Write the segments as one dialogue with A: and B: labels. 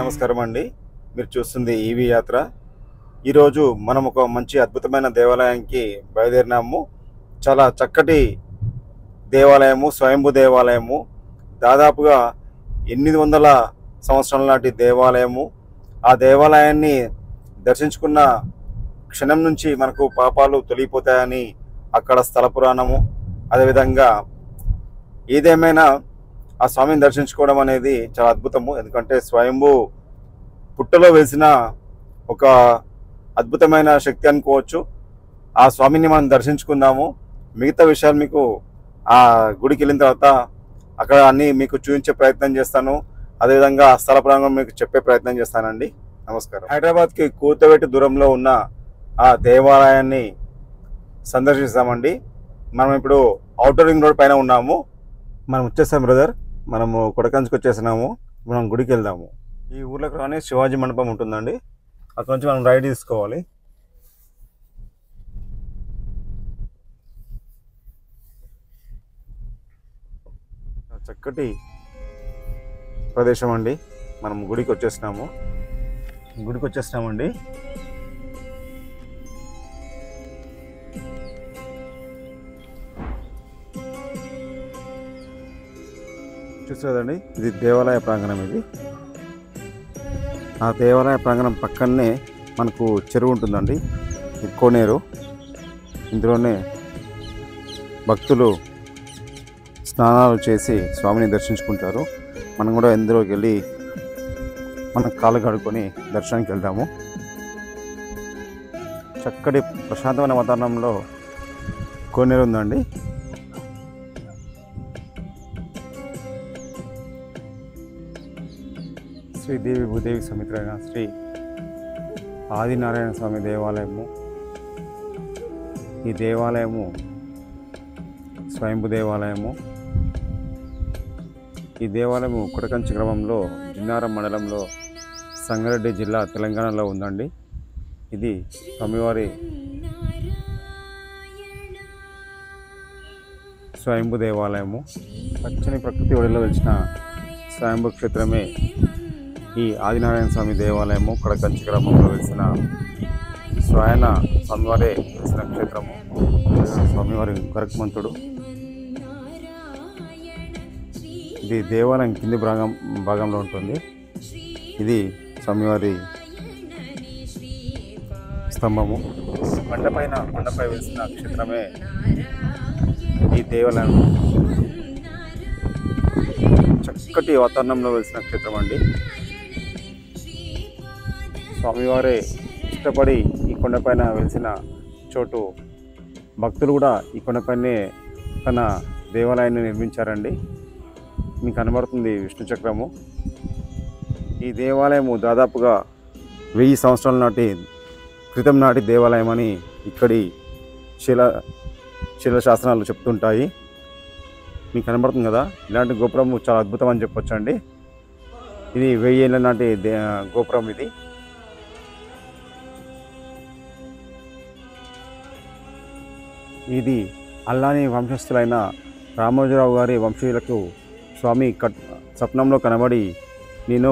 A: నమస్కారం అండి మీరు చూస్తుంది ఈవీ యాత్ర ఈరోజు మనం ఒక మంచి అద్భుతమైన దేవాలయానికి బయలుదేరినాము చాలా చక్కటి దేవాలయము స్వయంభూ దేవాలయము దాదాపుగా ఎనిమిది వందల సంవత్సరాల నాటి దేవాలయము ఆ దేవాలయాన్ని దర్శించుకున్న క్షణం నుంచి మనకు పాపాలు తొలగిపోతాయని అక్కడ స్థల పురాణము అదేవిధంగా ఏదేమైనా ఆ స్వామిని దర్శించుకోవడం అనేది చాలా అద్భుతము ఎందుకంటే స్వయంభూ పుట్టలో వేసిన ఒక అద్భుతమైన శక్తి అనుకోవచ్చు ఆ స్వామిని మనం దర్శించుకుందాము మిగతా విషయాలు మీకు ఆ గుడికి వెళ్ళిన తర్వాత అక్కడ అన్ని మీకు చూపించే ప్రయత్నం చేస్తాను అదేవిధంగా ఆ స్థల ప్రాంగం మీకు చెప్పే ప్రయత్నం చేస్తానండి నమస్కారం హైదరాబాద్కి కూతవేటి దూరంలో ఉన్న ఆ దేవాలయాన్ని సందర్శిస్తామండి మనం ఇప్పుడు అవుటర్ రింగ్ రోడ్ పైన ఉన్నాము మనం వచ్చేసాం బ్రదర్ మనము కొడకంచుకు వచ్చేసినాము మనం గుడికి వెళ్దాము ఈ ఊర్లోకి రాని శివాజీ మండపం ఉంటుందండి అక్కడ నుంచి మనం రైడ్ తీసుకోవాలి చక్కటి ప్రదేశం అండి మనం గుడికి వచ్చేసినాము గుడికి వచ్చేసినామండి చూసేదండి ఇది దేవాలయ ప్రాంగణం ఇది ఆ దేవాలయ ప్రాంగణం పక్కనే మనకు చెరువు ఉంటుందండి ఇది కోనేరు ఇందులోనే భక్తులు స్నానాలు చేసి స్వామిని దర్శించుకుంటారు మనం కూడా ఇందులోకి వెళ్ళి మనం కాళ్ళు కడుక్కొని దర్శనానికి వెళ్దాము చక్కటి ప్రశాంతమైన వాతావరణంలో కోనేరు ఉందండి శ్రీదేవి భూదేవి సమిత్రైన శ్రీ ఆదినారాయణ స్వామి దేవాలయము ఈ దేవాలయము స్వయంభు దేవాలయము ఈ దేవాలయము కుడకంచి గ్రామంలో జిన్నారం మండలంలో సంగారెడ్డి జిల్లా తెలంగాణలో ఉందండి ఇది స్వామివారి స్వయంభు దేవాలయము పచ్చని ప్రకృతి ఒడిలో వెలిసిన స్వయంభు క్షేత్రమే ఈ ఆదినారాయణ స్వామి దేవాలయము కడకంచి గ్రామంలో వెలిసిన స్వయన స్వామివారే వెలిసిన క్షేత్రము స్వామివారి గరుక్మంతుడు ఇది దేవాలయం కింది భాగం భాగంలో ఉంటుంది ఇది స్వామివారి స్తంభము బండపైన బండపై వెలిసిన క్షేత్రమే ఈ దేవాలయం చక్కటి వాతావరణంలో వెలిసిన క్షేత్రం అండి స్వామివారే ఇష్టపడి ఈ కొండపైన వెలిసిన చోటు భక్తులు కూడా ఈ కొండపైనే తన దేవాలయాన్ని నిర్మించారండి మీకు కనబడుతుంది విష్ణు చక్రము ఈ దేవాలయము దాదాపుగా వెయ్యి సంవత్సరాల నాటి క్రితం నాటి దేవాలయం అని ఇక్కడి శిల శిల శాసనాలు చెప్తుంటాయి మీకు కనబడుతుంది కదా ఇలాంటి గోపురం చాలా అద్భుతం అని చెప్పొచ్చు అండి ఇది వెయ్యి ఏళ్ళ నాటి దే గోపురం ఇది ఇది అల్లాని వంశస్థులైన రామోజీరావు గారి వంశీయులకు స్వామి కట్ స్వప్నంలో కనబడి నేను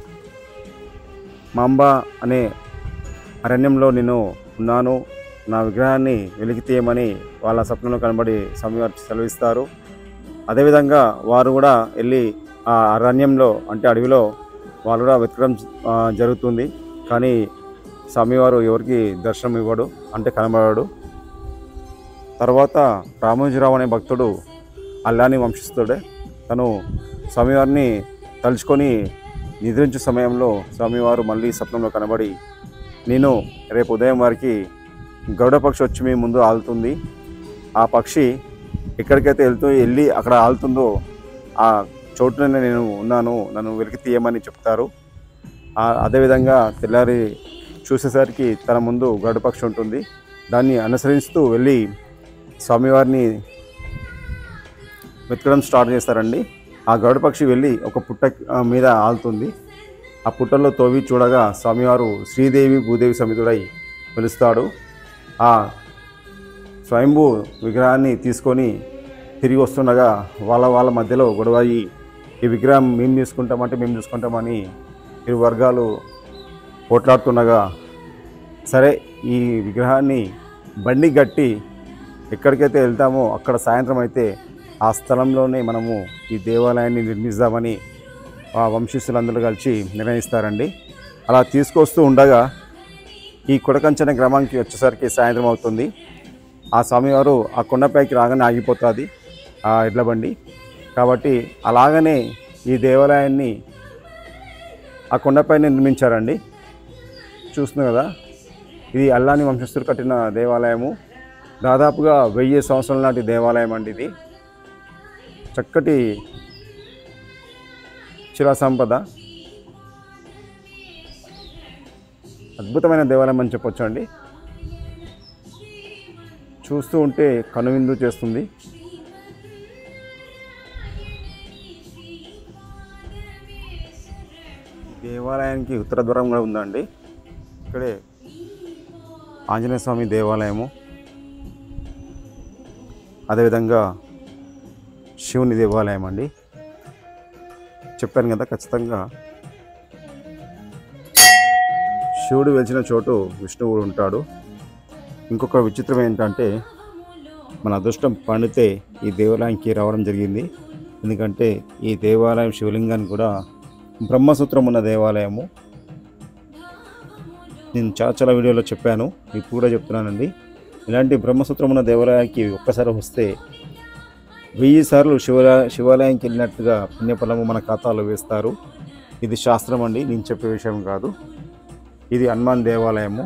A: మాంబ అనే అరణ్యంలో నేను ఉన్నాను నా విగ్రహాన్ని వెలికి తీయమని వాళ్ళ స్వప్నంలో కనబడి స్వామివారు సెలవిస్తారు అదేవిధంగా వారు కూడా వెళ్ళి ఆ అరణ్యంలో అంటే అడవిలో వాళ్ళు కూడా వెతకడం ఆ, జరుగుతుంది కానీ స్వామివారు ఎవరికి దర్శనం ఇవ్వడు అంటే కనబడాడు తర్వాత రామోజీరావు అనే భక్తుడు అల్లాని వంశస్థుడే తను స్వామివారిని తలుచుకొని నిద్రించే సమయంలో స్వామివారు మళ్ళీ స్వప్నంలో కనబడి నేను రేపు ఉదయం వారికి గరుడ పక్షి వచ్చి మీ ముందు ఆలుతుంది ఆ పక్షి ఎక్కడికైతే వెళ్తూ వెళ్ళి అక్కడ ఆలుతుందో ఆ చోటునే నేను ఉన్నాను నన్ను వెలికి తీయమని చెప్తారు ఆ- అదేవిధంగా తెల్లారి చూసేసరికి తన ముందు గరుడ పక్షి ఉంటుంది దాన్ని అనుసరిస్తూ వెళ్ళి స్వామివారిని వెతకడం స్టార్ట్ చేస్తారండి ఆ గరుడ పక్షి వెళ్ళి ఒక పుట్ట ఆ, మీద ఆలుతుంది ఆ పుట్టలో తోవి చూడగా స్వామివారు శ్రీదేవి భూదేవి సమితుడై పిలుస్తాడు ఆ స్వయంభూ విగ్రహాన్ని తీసుకొని తిరిగి వస్తుండగా వాళ్ళ వాళ్ళ మధ్యలో గొడవ అయ్యి ఈ విగ్రహం మేము తీసుకుంటామంటే మేము చూసుకుంటామని ఇరు వర్గాలు పోట్లాడుతుండగా సరే ఈ విగ్రహాన్ని బండి గట్టి ఎక్కడికైతే వెళ్తామో అక్కడ సాయంత్రం అయితే ఆ స్థలంలోనే మనము ఈ దేవాలయాన్ని నిర్మిస్తామని ఆ వంశస్థులందరూ కలిసి నిర్ణయిస్తారండి అలా తీసుకొస్తూ ఉండగా ఈ కొడకంచన గ్రామానికి వచ్చేసరికి సాయంత్రం అవుతుంది ఆ స్వామివారు ఆ కొండపైకి రాగానే ఆగిపోతుంది ఆ ఎడ్ల బండి కాబట్టి అలాగనే ఈ దేవాలయాన్ని ఆ కొండపై నిర్మించారండి చూస్తున్నారు కదా ఇది అల్లాని వంశస్థులు కట్టిన దేవాలయము దాదాపుగా వెయ్యి సంవత్సరాల నాటి దేవాలయం అండి ఇది చక్కటి శిలా సంపద అద్భుతమైన దేవాలయం అని చెప్పొచ్చు అండి చూస్తూ ఉంటే కనువిందు చేస్తుంది దేవాలయానికి ఉత్తర ద్వారం కూడా ఉందండి ఇక్కడే ఆంజనేయ స్వామి దేవాలయము అదేవిధంగా శివుని దేవాలయం అండి చెప్పాను కదా ఖచ్చితంగా శివుడు వెలిచిన చోటు విష్ణువు ఉంటాడు ఇంకొక విచిత్రం ఏంటంటే మన అదృష్టం పండితే ఈ దేవాలయానికి రావడం జరిగింది ఎందుకంటే ఈ దేవాలయం శివలింగానికి కూడా బ్రహ్మసూత్రం ఉన్న దేవాలయము నేను చాలా చాలా వీడియోలో చెప్పాను ఇప్పుడు కూడా చెప్తున్నానండి ఇలాంటి బ్రహ్మసూత్రం ఉన్న దేవాలయానికి ఒక్కసారి వస్తే వెయ్యి సార్లు శివాలయ శివాలయానికి వెళ్ళినట్టుగా పుణ్యఫలము మన ఖాతాలో వేస్తారు ఇది శాస్త్రం అండి నేను చెప్పే విషయం కాదు ఇది హనుమాన్ దేవాలయము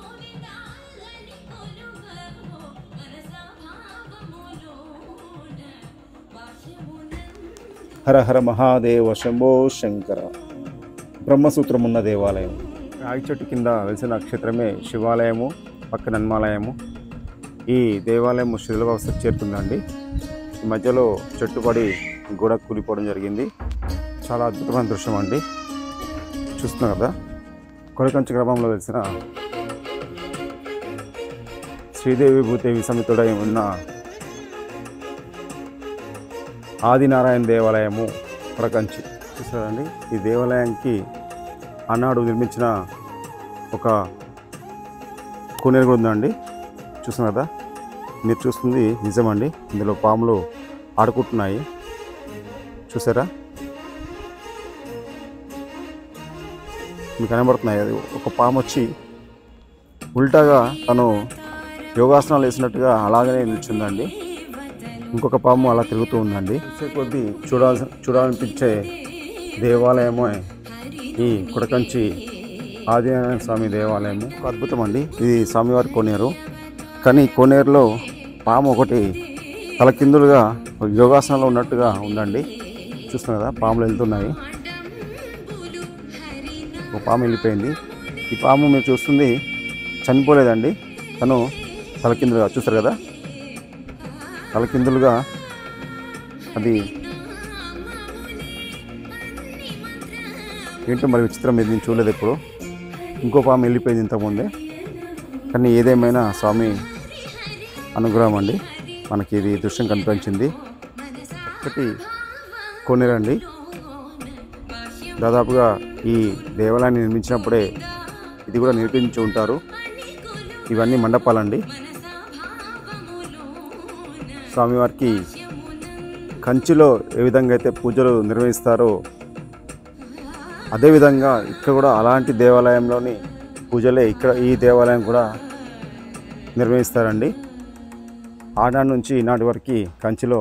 A: హర హర మహాదేవ శంభో శంకర బ్రహ్మసూత్రం ఉన్న దేవాలయం రాగి చెట్టు కింద వెలిసిన నక్షత్రమే శివాలయము పక్కన హనుమాలయము ఈ దేవాలయం శిథిలావస్థకు చేరుతుందండి ఈ మధ్యలో చెట్టు పడి గోడ కూలిపోవడం జరిగింది చాలా అద్భుతమైన దృశ్యం అండి చూస్తున్నారు కదా కొరకంచి గ్రామంలో వెలిసిన శ్రీదేవి భూదేవి సమితుడై ఉన్న ఆదినారాయణ దేవాలయము కొరకంచి చూసారండి ఈ దేవాలయానికి ఆనాడు నిర్మించిన ఒక కోనేరు కూడా ఉందండి చూస్తున్నారు కదా మీరు చూస్తుంది నిజమండి ఇందులో పాములు ఆడుకుంటున్నాయి చూసారా మీకు కనబడుతున్నాయి అది ఒక పాము వచ్చి ఉల్టాగా తను యోగాసనాలు వేసినట్టుగా అలాగనే నిల్చుందండి ఇంకొక పాము అలా తిరుగుతూ ఉందండి చూసే కొద్దీ చూడాల్సి చూడాలనిపించే దేవాలయమే ఈ కుడకంచి ఆదినారాయణ స్వామి దేవాలయము ఒక అద్భుతం అండి ఇది స్వామివారి కోనేరు కానీ ఈ కోనేరులో పాము ఒకటి తలకిందులుగా యోగాసనంలో ఉన్నట్టుగా ఉందండి చూస్తున్నారు కదా పాములు వెళ్తున్నాయి ఒక పాము వెళ్ళిపోయింది ఈ పాము మీరు చూస్తుంది చనిపోలేదండి తను తలకిందులుగా చూస్తారు కదా తలకిందులుగా అది ఏంటో మరి విచిత్రం ఇది నేను చూడలేదు ఎప్పుడు ఇంకో పాము వెళ్ళిపోయింది ఇంతకుముందే కానీ ఏదేమైనా స్వామి అనుగ్రహం అండి మనకి ఇది దృశ్యం కనిపించింది ఒకటి కొనేరండి దాదాపుగా ఈ దేవాలయాన్ని నిర్మించినప్పుడే ఇది కూడా నిర్మించి ఉంటారు ఇవన్నీ మండపాలండి స్వామివారికి కంచిలో ఏ విధంగా అయితే పూజలు నిర్వహిస్తారో అదేవిధంగా ఇక్కడ కూడా అలాంటి దేవాలయంలోని పూజలే ఇక్కడ ఈ దేవాలయం కూడా నిర్వహిస్తారండి ఆనాటి నుంచి ఈనాటి వరకు కంచిలో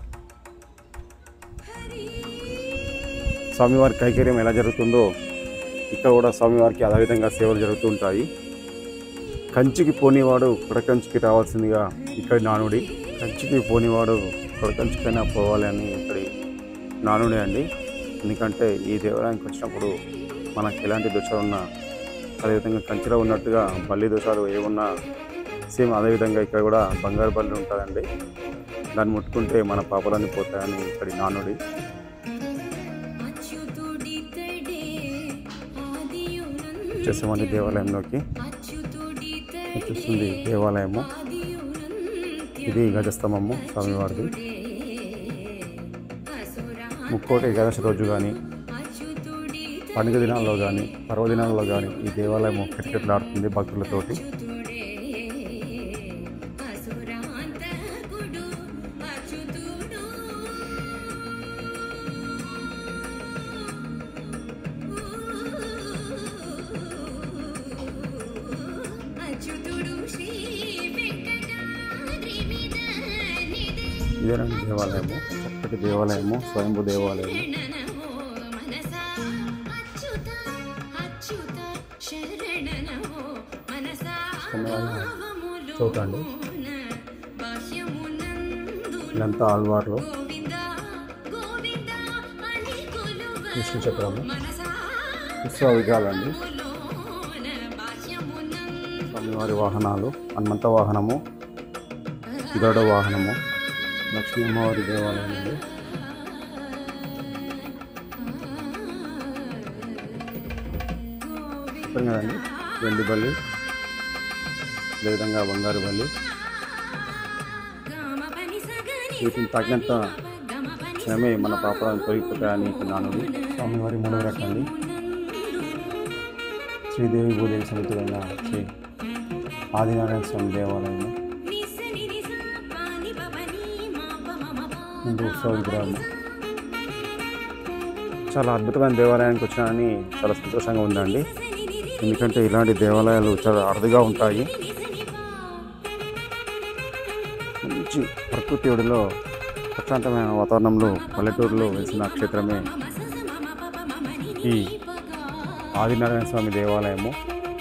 A: స్వామివారి కైకర్యం ఎలా జరుగుతుందో ఇక్కడ కూడా స్వామివారికి అదేవిధంగా సేవలు జరుగుతూ ఉంటాయి కంచికి పోనివాడు కొడకంచికి రావాల్సిందిగా ఇక్కడి నానుడి కంచికి పోనివాడు కొడకంచికైనా పోవాలి అని ఇక్కడి నానుడే అండి ఎందుకంటే ఈ దేవాలయానికి వచ్చినప్పుడు మనకు ఎలాంటి దోషాలు ఉన్నా అదేవిధంగా కంచిలో ఉన్నట్టుగా బల్లి దోషాలు ఏమున్నా సేమ్ అదేవిధంగా ఇక్కడ కూడా బంగారు బల్లి ఉంటుందండి దాన్ని ముట్టుకుంటే మన పాపాలన్నీ పోతాయని ఇక్కడి నానుడి వచ్చేసామండి దేవాలయంలోకి చూస్తుంది దేవాలయము ఇది గజస్తంభము స్వామివారిది ముక్కోటి ఏకాదశి రోజు కానీ పండుగ దినాల్లో కానీ పర్వదినాల్లో కానీ ఈ దేవాలయం కిటకిటలాడుతుంది భక్తులతోటి
B: అచ్యుతుడే అసురాంతకుడు అచ్యుతుడు అచ్యుతుడు శ్రీ వెంకటాద్రి మీద నిదే
A: ఇదేనండి దేవాలయము చక్కటి దేవాలయము స్వయంభూ దేవాలయము
B: శరణనమో మనసా అచ్యుత అచ్యుత శరణనమో మనసా భావములోన
A: చూడండి.
B: బాహ్యమునందు
A: ఇదంతా ఆల్వార్లు
B: గోవింద గోవింద అని కొలువ
A: విష్ణు చక్రము
B: మనసా
A: ఉత్సవ విగ్రహాలండి
B: భావములోన బాహ్యమునందు
A: స్వామివారి వాహనాలు హనుమంత వాహనము గరుడ వాహనము లక్ష్మీ అమ్మవారి దేవాలయం అండి చెప్పాను కదండి వెండి బల్లి అదేవిధంగా బంగారు బల్లి వీటిని తాకినంత క్షణమే మన పాపాలను తొలగిపోతాయని ఇక్కడ నానుడి స్వామివారి మూడవ రకండి శ్రీదేవి భూదేవి సమేతుడైన శ్రీ ఆదినారాయణ స్వామి దేవాలయం ముందు ఉత్సవ విగ్రహం చాలా అద్భుతమైన దేవాలయానికి వచ్చానని చాలా సంతోషంగా ఉందండి ఎందుకంటే ఇలాంటి దేవాలయాలు చాలా అరుదుగా ఉంటాయి మంచి ప్రకృతి ఒడిలో ప్రశాంతమైన వాతావరణంలో పల్లెటూరులో వెలిసిన క్షేత్రమే ఈ ఆదినారాయణ స్వామి దేవాలయము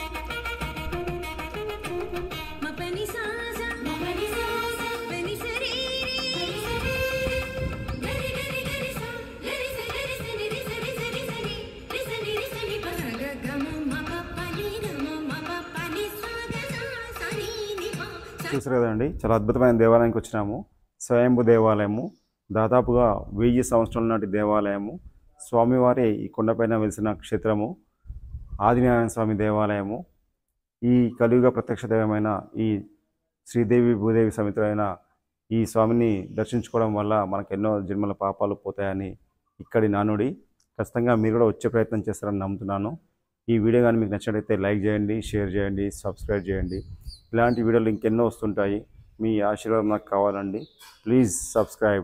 A: చూసారు కదండి చాలా అద్భుతమైన దేవాలయానికి వచ్చినాము స్వయంభు దేవాలయము దాదాపుగా వెయ్యి సంవత్సరాల నాటి దేవాలయము స్వామివారి ఈ కొండపైన వెలిసిన క్షేత్రము ఆదినారాయణ స్వామి దేవాలయము ఈ కలియుగ ప్రత్యక్ష దైవమైన ఈ శ్రీదేవి భూదేవి సమితులైన ఈ స్వామిని దర్శించుకోవడం వల్ల మనకు ఎన్నో జన్మల పాపాలు పోతాయని ఇక్కడి నానుడి ఖచ్చితంగా మీరు కూడా వచ్చే ప్రయత్నం చేస్తారని నమ్ముతున్నాను ఈ వీడియో కానీ మీకు నచ్చినట్లయితే లైక్ చేయండి షేర్ చేయండి సబ్స్క్రైబ్ చేయండి ఇలాంటి వీడియోలు ఇంకెన్నో వస్తుంటాయి మీ ఆశీర్వాదం నాకు కావాలండి ప్లీజ్ సబ్స్క్రైబ్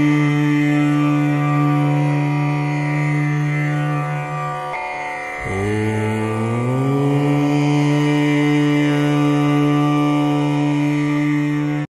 C: ఓం